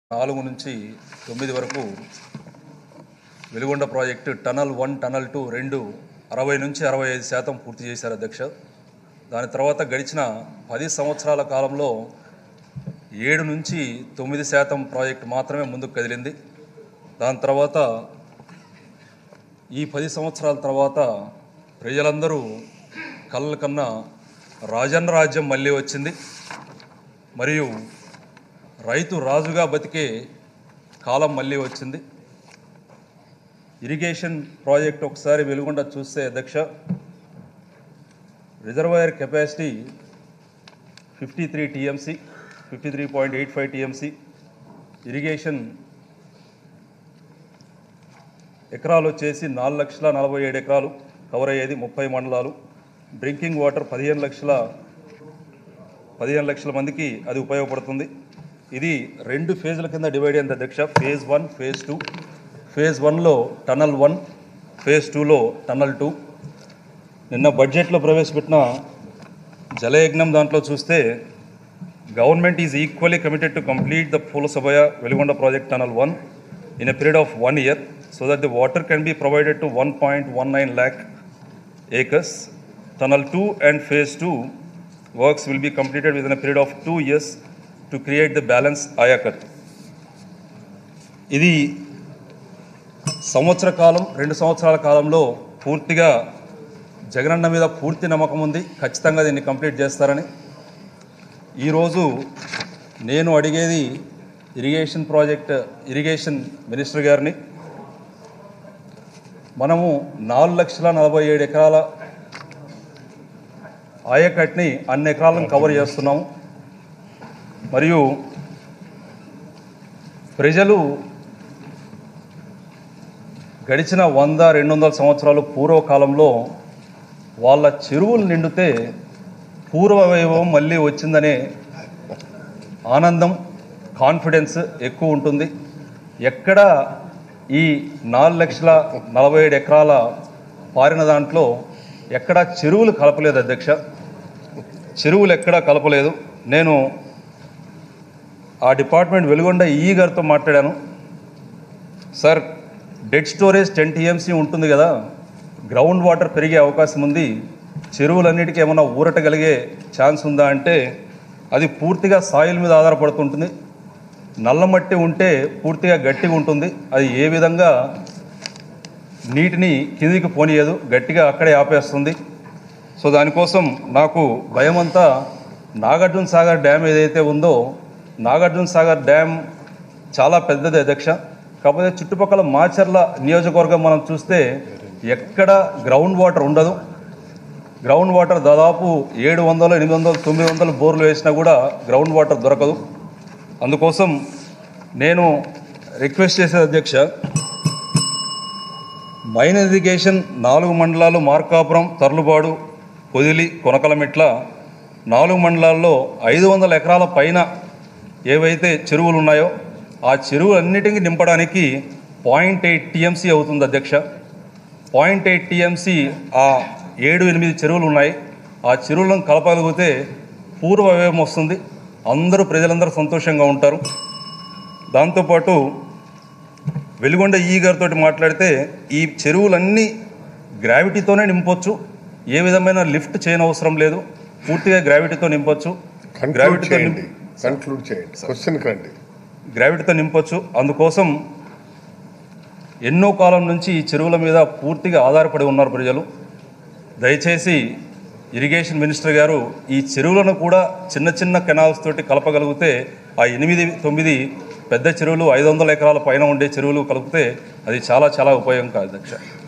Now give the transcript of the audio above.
నాలుగు నుంచి తొమ్మిది వరకు Veligonda project tunnel one tunnel two రెండు అరవై నుంచి అరవై ఐదు శాతం పూర్తి చేశారు అధ్యక్ష దాని తర్వాత గడిచిన పది సంవత్సరాల కాలంలో ఏడు నుంచి తొమ్మిది శాతం ప్రాజెక్టు మాత్రమే ముందుకు కదిలింది దాని తర్వాత ఈ పది సంవత్సరాల తర్వాత ప్రజలందరూ కళ్ళ కన్నా రాజన్న రాజ్యం మళ్ళీ వచ్చింది మరియు రైతు రాజుగా బతికే కాలం మళ్ళీ వచ్చింది ఇరిగేషన్ ప్రాజెక్ట్ ఒకసారి వెలుగొండ చూస్తే అధ్యక్ష reservoir capacity fifty three TMC fifty three point eight five TMC irrigation ఎకరాలు వచ్చేసి నాలుగు లక్షల నలభై ఏడు ఎకరాలు కవర్ అయ్యేది ముప్పై మండలాలు డ్రింకింగ్ వాటర్ పదిహేను లక్షల పదిహేను లక్షల మందికి అది ఉపయోగపడుతుంది ఇది రెండు ఫేజ్ల కింద డివైడ్ అయింది అధ్యక్ష phase one phase two phase వన్లో టనల్ వన్ ఫేజ్ టూలో టనల్ టూ నిన్న బడ్జెట్లో ప్రవేశపెట్టిన జలయజ్ఞం దాంట్లో చూస్తే government is equally committed to complete the Pula Subbaiah Veligonda project tunnel one in a period of one year so that the water can be provided to one point one nine lakh acres. Tunnel 2 and phase 2 works will be completed within a period of two years to create the balance ayakat. ఇది సంవత్సర కాలం రెండు సంవత్సరాల కాలంలో పూర్తిగా జగనన్న మీద పూర్తి నమ్మకం ఉంది ఖచ్చితంగా దీన్ని కంప్లీట్ చేస్తారని ఈరోజు నేను అడిగేది ఇరిగేషన్ ప్రాజెక్ట్ ఇరిగేషన్ మినిస్టర్ గారిని మనము నాలుగు లక్షల నలభై ఏడు ఎకరాల ఆయకట్ని అన్ని ఎకరాలను కవర్ చేస్తున్నాము మరియు ప్రజలు గడిచిన వంద రెండు వందల సంవత్సరాలు పూర్వకాలంలో వాళ్ళ చెరువులు నిండితే పూర్వ వైభవం మళ్ళీ వచ్చిందనే ఆనందం కాన్ఫిడెన్స్ ఎక్కువ ఉంటుంది ఎక్కడ ఈ నాలుగు లక్షల నలభై ఏడు ఎకరాల పారిన దాంట్లో ఎక్కడా చెరువులు కలపలేదు అధ్యక్ష చెరువులు ఎక్కడా కలపలేదు నేను ఆ డిపార్ట్మెంట్ వెలుగొండ ఈ గారితో మాట్లాడాను sir dead storage ten TMC ఉంటుంది కదా గ్రౌండ్ వాటర్ పెరిగే అవకాశం ఉంది చెరువులన్నిటికీ ఏమైనా ఊరటగలిగే ఛాన్స్ ఉందా అంటే అది పూర్తిగా సాయిల్ మీద ఆధారపడుతుంటుంది నల్ల మట్టి ఉంటే పూర్తిగా గట్టిగా ఉంటుంది అది ఏ విధంగా నీటిని కిందికి పోనీయదు గట్టిగా అక్కడే ఆపేస్తుంది సో దానికోసం నాకు భయం అంతా నాగార్జున సాగర్ డ్యామ్ ఏదైతే ఉందో నాగార్జున సాగర్ డ్యామ్ చాలా పెద్దది అధ్యక్ష కాకపోతే చుట్టుపక్కల మాచర్ల నియోజకవర్గం మనం చూస్తే ఎక్కడ గ్రౌండ్ వాటర్ ఉండదు గ్రౌండ్ వాటర్ దాదాపు ఏడు వందలు ఎనిమిది వందలు తొమ్మిది వందలు బోర్లు వేసినా కూడా గ్రౌండ్ వాటర్ దొరకదు అందుకోసం నేను రిక్వెస్ట్ చేసేది అధ్యక్ష మైన్ ఇరిగేషన్ నాలుగు మండలాలు మార్కాపురం తర్లుబాడు పొదిలి కొనకలమిట్ల నాలుగు మండలాల్లో ఐదు వందల ఎకరాల పైన ఏవైతే చెరువులు ఉన్నాయో ఆ చెరువులన్నిటికీ నింపడానికి పాయింట్ ఎయిట్ టీఎంసీ అవుతుంది అధ్యక్ష పాయింట్ ఎయిట్ టీఎంసీ ఆ ఏడు ఎనిమిది చెరువులు ఉన్నాయి ఆ చెరువులను కలపగలిగితే పూర్వ వ్యయం వస్తుంది అందరూ ప్రజలందరూ సంతోషంగా ఉంటారు దాంతోపాటు వెలుగొండ ఈ గారితో మాట్లాడితే ఈ చెరువులన్నీ గ్రావిటీతోనే నింపొచ్చు ఏ విధమైన లిఫ్ట్ చేయనవసరం లేదు పూర్తిగా గ్రావిటీతో నింపొచ్చు కన్క్లూడ్ గ్రావిటీతో చేయండి కన్క్లూడ్ చేయండి క్వశ్చన్ కండి గ్రావిటీతో నింపొచ్చు అందుకోసం ఎన్నో కాలం నుంచి ఈ చెరువుల మీద పూర్తిగా ఆధారపడి ఉన్నారు ప్రజలు దయచేసి ఇరిగేషన్ మినిస్టర్ గారు ఈ చెరువులను కూడా చిన్న చిన్న కెనాల్స్ తోటి కలపగలిగితే ఆ ఎనిమిది తొమ్మిది పెద్ద చెరువులు ఐదు వందల ఎకరాల పైన ఉండే చెరువులు కలిపితే అది చాలా చాలా ఉపయోగం కాదు అధ్యక్ష